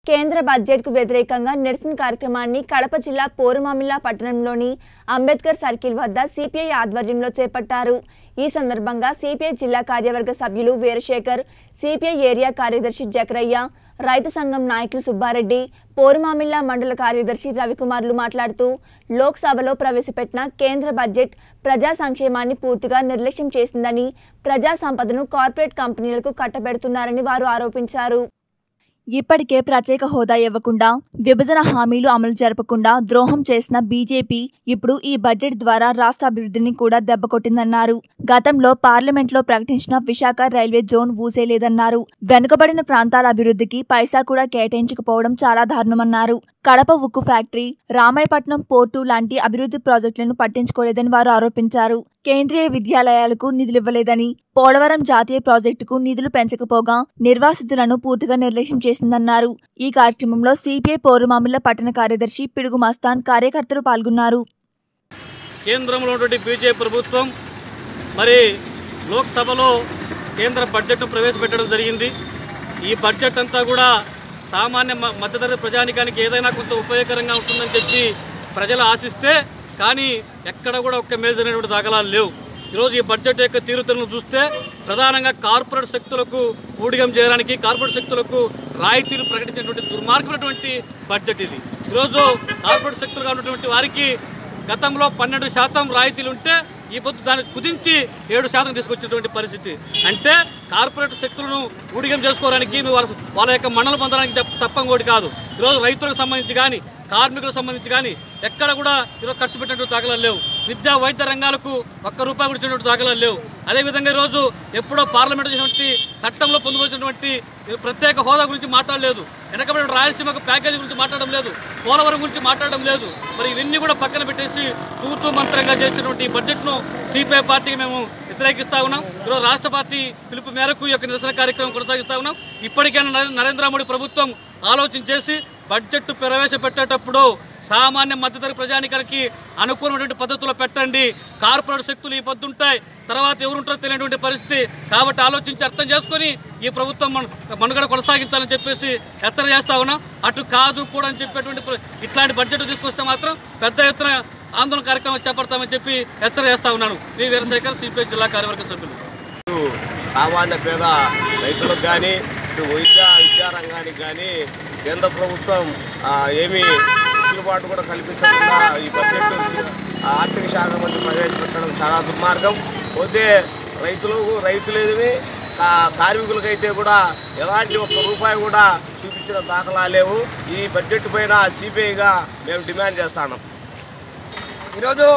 కేంద్ర బడ్జెట్కు వ్యతిరేకంగా నిరసన కార్యక్రమాన్ని కడప జిల్లా పోరుమామిల్ల పట్టణంలోని అంబేద్కర్ సర్కిల్ వద్ద సిపిఐ ఆధ్వర్యంలో చేపట్టారు ఈ సందర్భంగా సిపిఐ జిల్లా కార్యవర్గ సభ్యులు వీరశేఖర్ సిపిఐ ఏరియా కార్యదర్శి జకరయ్య రైతు సంఘం నాయకులు సుబ్బారెడ్డి పోరుమామిల్ల మండల కార్యదర్శి రవికుమార్లు మాట్లాడుతూ లోక్సభలో ప్రవేశపెట్టిన కేంద్ర బడ్జెట్ ప్రజా సంక్షేమాన్ని పూర్తిగా నిర్లక్ష్యం చేసిందని ప్రజా సంపదను కార్పొరేట్ కంపెనీలకు కట్టబెడుతున్నారని వారు ఆరోపించారు ఇప్పటికే ప్రత్యేక హోదా ఇవ్వకుండా విభజన హామీలు అమలు జరపకుండా ద్రోహం చేసిన బీజేపీ ఇప్పుడు ఈ బడ్జెట్ ద్వారా రాష్ట్ర అభివృద్ధిని కూడా దెబ్బకొట్టిందన్నారు గతంలో పార్లమెంట్లో ప్రకటించిన విశాఖ రైల్వే జోన్ ఊసేలేదన్నారు వెనుకబడిన ప్రాంతాల అభివృద్ధికి పైసా కూడా కేటాయించకపోవడం చాలా దారుణమన్నారు కడప ఉక్కు ఫ్యాక్టరీ రామాయపట్నం పోర్టు లాంటి అభివృద్ధి ప్రాజెక్టులను పట్టించుకోలేదని వారు ఆరోపించారు కేంద్రీయ విద్యాలయాలకు నిధులివ్వలేదని పోలవరం జాతీయ ప్రాజెక్టుకు నిధులు పెంచకపోగా నిర్వాసితులను పూర్తిగా నిర్లక్ష్యం చేసిందన్నారు ఈ కార్యక్రమంలో సిపిఐ పౌరమామిళ్ల పట్టణ కార్యదర్శి పిడుగు మస్తాన్ కార్యకర్తలు పాల్గొన్నారు కేంద్రంలో ఉన్నటువంటి బీజేపీ ప్రభుత్వం మరి లోక్సభలో కేంద్ర బడ్జెట్ను ప్రవేశపెట్టడం జరిగింది ఈ బడ్జెట్ అంతా కూడా సామాన్య మ- మధ్యతరగతి ప్రజానికానికి ఏదైనా కొంత ఉపయోగకరంగా ఉంటుందని చెప్పి ప్రజలు ఆశిస్తే కానీ ఎక్కడ కూడా ఒక్క మేజరైనటువంటి దాఖలాలు లేవు ఈరోజు ఈ బడ్జెట్ యొక్క తీరుతలను చూస్తే ప్రధానంగా కార్పొరేట్ శక్తులకు ఊడిగం చేయడానికి కార్పొరేట్ శక్తులకు రాయితీలు ప్రకటించినటువంటి దుర్మార్గమైనటువంటి బడ్జెట్ ఇది ఈరోజు కార్పొరేట్ శక్తులుగా ఉన్నటువంటి వారికి గతంలో పన్నెండు శాతం రాయితీలు ఉంటే ఈ పొద్దు దాన్ని కుదించి ఏడు శాతం తీసుకొచ్చినటువంటి పరిస్థితి అంటే కార్పొరేట్ శక్తులను ఊడిగం చేసుకోవడానికి వాళ్ళ వాళ్ళ యొక్క మండలు పొందడానికి తప్ప- తప్పంగోటి కాదు ఈరోజు రైతులకు సంబంధించి కానీ కార్మికులకు సంబంధించి కానీ ఎక్కడ కూడా ఈరోజు ఖర్చు పెట్టినటువంటి దాఖలాలు లేవు విద్యా వైద్య రంగాలకు ఒక్క రూపాయి కూడా ఇచ్చినటువంటి దాఖలాలు లేవు అదేవిధంగా ఈరోజు ఎప్పుడో పార్లమెంట్ చేసినటువంటి చట్టంలో పొందుపరిచినటువంటి ఈ ప్రత్యేక హోదా గురించి మాట్లాడలేదు వెనకబడిన రాయలసీమకు ప్యాకేజీ గురించి మాట్లాడడం లేదు పోలవరం గురించి మాట్లాడడం లేదు మరి ఇవన్నీ కూడా పక్కన పెట్టేసి తూతూ మంత్రంగా చేసినటువంటి ఈ బడ్జెట్ను సిపిఐ పార్టీకి మేము వ్యతిరేకిస్తా ఉన్నాం ఈరోజు రాష్ట్ర పార్టీ పిలుపు మేరకు ఈ యొక్క నిరసన కార్యక్రమం కొనసాగిస్తా ఉన్నాం ఇప్పటికైనా నరే- నరేంద్ర మోడీ ప్రభుత్వం ఆలోచన చేసి బడ్జెట్ ప్రవేశపెట్టేటప్పుడు సామాన్య మధ్యతరగతి ప్రజానికానికి అనుకూలమైనటువంటి పద్ధతిలో పెట్టండి కార్పొరేట్ శక్తులు ఈ పొద్దు ఉంటాయి తర్వాత ఎవరుంటారో తెలియనటువంటి పరిస్థితి కాబట్టి ఆలోచించి అర్థం చేసుకొని ఈ ప్రభుత్వం మన మనుగడ కొనసాగించాలని చెప్పేసి హెచ్చరిక చేస్తా ఉన్నాం అటు కాదు కూడా అని చెప్పేటువంటి ప్ర- ఇట్లాంటి బడ్జెట్ తీసుకొస్తే మాత్రం పెద్ద ఎత్తున ఆందోళన కార్యక్రమం చేపడతామని చెప్పి హెచ్చరిక చేస్తా ఉన్నాను వి వీరశేఖర్ సిపిఐ జిల్లా కార్యవర్గ సభ్యులు ఇటు సామాన్య పేద రైతులకు కానీ ఇటు వైద్య విద్యారంగానికి కానీ కేంద్ర ప్రభుత్వం ఆ, ఏమీ వెసులుబాటు కూడా కల్పించకుండా ఈ బడ్జెట్ ఆ, ఆర్థిక శాఖ మంత్రి ప్రవేశపెట్టడం చాలా దుర్మార్గం పోతే రైతులకు రైతులేమి కా- కార్మికులకైతే కూడా ఎలాంటి ఒక్క రూపాయి కూడా చూపించిన దాఖలా లేవు ఈ బడ్జెట్ పైన సిపిఐగా మేము డిమాండ్ చేస్తాను ఈరోజు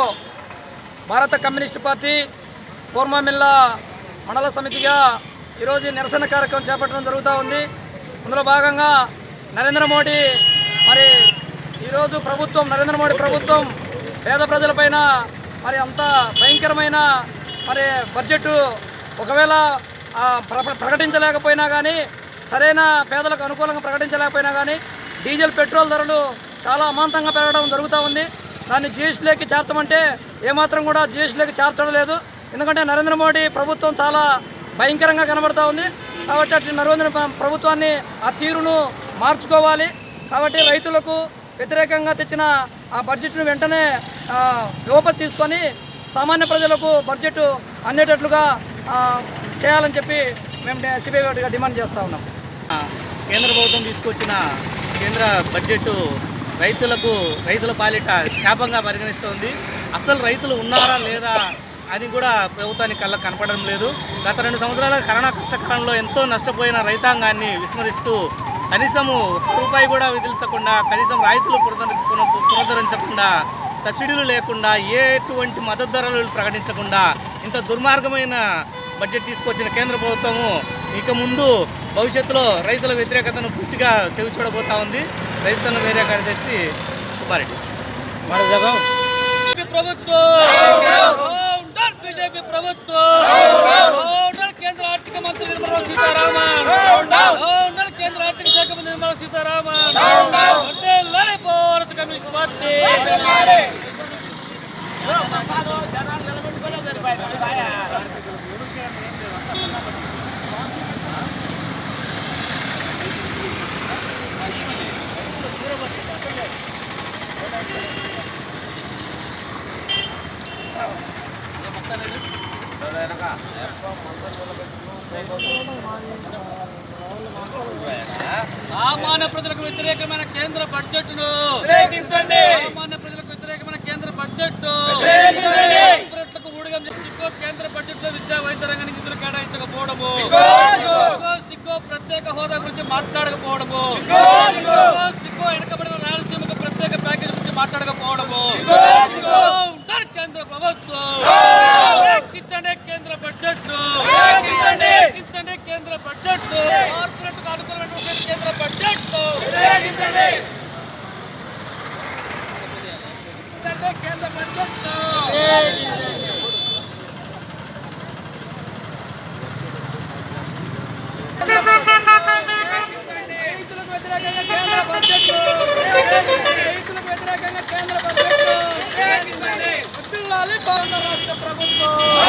భారత కమ్యూనిస్ట్ పార్టీ పూర్వమిల్ల మండల సమితిగా ఈరోజు ఈ నిరసన కార్యక్రమం చేపట్టడం జరుగుతూ ఉంది అందులో భాగంగా నరేంద్ర మోడీ మరి ఈరోజు ప్రభుత్వం నరేంద్ర మోడీ ప్రభుత్వం పేద ప్రజలపైన మరి అంత భయంకరమైన మరి బడ్జెట్ ఒకవేళ ఆ, ప్ర- ప్రకటించలేకపోయినా కానీ సరైన పేదలకు అనుకూలంగా ప్రకటించలేకపోయినా కానీ డీజిల్ పెట్రోల్ ధరలు చాలా అమాంతంగా పెరగడం జరుగుతూ ఉంది దాన్ని జిఎస్టీలోకి చేర్చమంటే ఏమాత్రం కూడా జిఎస్టీలోకి చేర్చడం లేదు ఎందుకంటే నరేంద్ర మోడీ ప్రభుత్వం చాలా భయంకరంగా కనబడతా ఉంది కాబట్టి అటు నరేంద్ర ప్ర- ప్రభుత్వాన్ని ఆ తీరును మార్చుకోవాలి కాబట్టి రైతులకు వ్యతిరేకంగా తెచ్చిన ఆ బడ్జెట్ను వెంటనే ఆ, వివపతి తీసుకొని సామాన్య ప్రజలకు బడ్జెట్ అందేటట్లుగా ఆ, చేయాలని చెప్పి మేము సిబిఐ వాటిగా డిమాండ్ చేస్తూ ఉన్నాం కేంద్ర ప్రభుత్వం తీసుకొచ్చిన కేంద్ర బడ్జెట్ రైతులకు రైతుల పాలిట శాపంగా పరిగణిస్తోంది అసలు రైతులు ఉన్నారా లేదా అని కూడా ప్రభుత్వానికి కళ్ళ కనపడడం లేదు గత రెండు సంవత్సరాల కరోనా కష్టకాలంలో ఎంతో నష్టపోయిన రైతాంగాన్ని విస్మరిస్తూ కనీసము ఒక్క రూపాయి కూడా విధించకుండా కనీసం రైతులు పునరుద్ధరి పున- పునరుద్ధరించకుండా సబ్సిడీలు లేకుండా ఎటువంటి మద్దతు ధరలు ప్రకటించకుండా ఇంత దుర్మార్గమైన బడ్జెట్ తీసుకొచ్చిన కేంద్ర ప్రభుత్వము ఇక ముందు భవిష్యత్తులో రైతుల వ్యతిరేకతను పూర్తిగా చెవి చూడబోతా ఉంది రైతు సంఘం ఏరియా కార్యదర్శి సుబ్బారెడ్డి బీజేపీ ప్రభుత్వం డౌన్ బీజేపీ ప్రభుత్వం డౌన్ కేంద్ర ఆర్థిక మంత్రి నిర్మలా సీతారామన్ డౌన్ కేంద్ర ఆర్థిక శాఖ మంత్రి నిర్మలా సీతారామన్ అంటే లాలే భారత కమ్యూనిస్ట్ పార్టీ సామాన్య ప్రజలకు వ్యతిరేకమైన కేంద్ర బడ్జెట్ను సామాన్య ప్రజలకు వ్యతిరేకమైన కేంద్ర బడ్జెట్ కార్పొరేట్లకు ఊడిగం చేసి సిక్కో కేంద్ర బడ్జెట్ లో విద్యా వైద్య రంగానికి నిధులు కేటాయించకపోవడము సిక్కో, సిక్కో ప్రత్యేక హోదా గురించి మాట్లాడకపోవడము సిక్కో, సిక్కో వెనకబడిన రాయలసీమకు ప్రత్యేక ప్యాకేజ్ గురించి మాట్లాడకపోవడము సిక్కో, ఉండాలి కేంద్ర ప్రభుత్వం ఎక్కించండి కేంద్ర బడ్జెట్ ఎక్కించండి కేంద్ర బడ్జెట్ కార్పొరేట్ అనుకూలమైనటువంటి కేంద్ర బడ్జెట్ కేంద్ర బడ్జెట్ రైతులకు వ్యతిరేకంగా కేంద్ర బడ్జెట్ రైతులకు వ్యతిరేకంగా కేంద్ర బడ్జెట్ వద్దులాలి పౌరుల రాష్ట్ర ప్రభుత్వం